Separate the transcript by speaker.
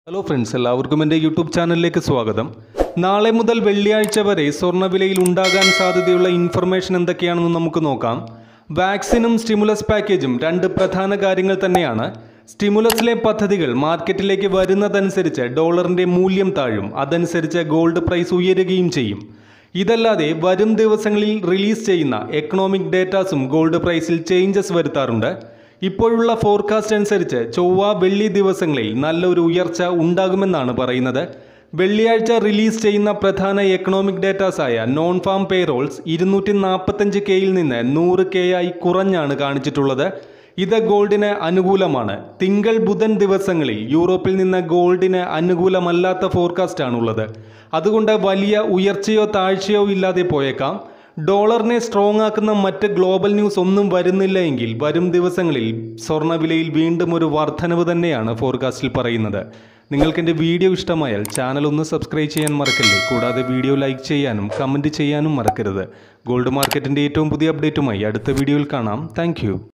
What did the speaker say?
Speaker 1: hello friends എല്ലാവർക്കും എൻ്റെ YouTube ചാനലിലേക്ക് സ്വാഗതം നാളെ മുതൽ വെള്ളിയാഴ്ച വരെ സ്വർണ്ണവിലയിൽ ഉണ്ടാകാൻ സാധ്യതയുള്ള ഇൻഫർമേഷൻ എന്തൊക്കെയാണെന്ന് നമുക്ക് നോക്കാം വാക്സിനും സ്റ്റിമുലസ് പാക്കേജും രണ്ട് പ്രധാന കാര്യങ്ങൾ തന്നെയാണ് സ്റ്റിമുലസിലെ പദ്ധതികൾ മാർക്കറ്റിലേക്ക് വരുന്നതനുസരിച്ച് ഡോളറിൻ്റെ മൂല്യം താഴും അതനുസരിച്ച് ഗോൾഡ് പ്രൈസ് ഉയരുകയും ചെയ്യും ഇതല്ലാതെ വരും ദിവസങ്ങളിൽ റിലീസ് ചെയ്യുന്ന എക്കണോമിക് ഡേറ്റാസും ഗോൾഡ് പ്രൈസിൽ ചേഞ്ചസ് വരുത്താറുണ്ട് ഇപ്പോഴുള്ള ഫോർകാസ്റ്റ് അനുസരിച്ച് ചൊവ്വ വെള്ളി ദിവസങ്ങളിൽ നല്ലൊരു ഉയർച്ച ഉണ്ടാകുമെന്നാണ് പറയുന്നത് വെള്ളിയാഴ്ച റിലീസ് ചെയ്യുന്ന പ്രധാന എക്കണോമിക് ഡേറ്റാസായ നോൺ ഫാം പേറോൾസ് ഇരുന്നൂറ്റി നാൽപ്പത്തഞ്ച് കെയിൽ നിന്ന് നൂറ് കെ ആയി കുറഞ്ഞാണ് കാണിച്ചിട്ടുള്ളത് ഇത് ഗോൾഡിന് അനുകൂലമാണ് തിങ്കൾ ബുധൻ ദിവസങ്ങളിൽ യൂറോപ്പിൽ നിന്ന് ഗോൾഡിന് അനുകൂലമല്ലാത്ത ഫോർകാസ്റ്റാണുള്ളത് അതുകൊണ്ട് വലിയ ഉയർച്ചയോ താഴ്ചയോ ഇല്ലാതെ പോയേക്കാം ഡോളറിനെ സ്ട്രോങ് ആക്കുന്ന മറ്റ് ഗ്ലോബൽ ന്യൂസ് ഒന്നും വരുന്നില്ല എങ്കിൽ വരും ദിവസങ്ങളിൽ സ്വർണ്ണവിലയിൽ വീണ്ടും ഒരു വർധനവ് തന്നെയാണ് ഫോർകാസ്റ്റിൽ പറയുന്നത് നിങ്ങൾക്ക് എൻ്റെ വീഡിയോ ഇഷ്ടമായാൽ ചാനൽ ഒന്ന് സബ്സ്ക്രൈബ് ചെയ്യാൻ മറക്കല്ലേ കൂടാതെ വീഡിയോ ലൈക്ക് ചെയ്യാനും കമൻറ്റ് ചെയ്യാനും മറക്കരുത് ഗോൾഡ് മാർക്കറ്റിൻ്റെ ഏറ്റവും പുതിയ അപ്ഡേറ്റുമായി അടുത്ത വീഡിയോയിൽ കാണാം താങ്ക്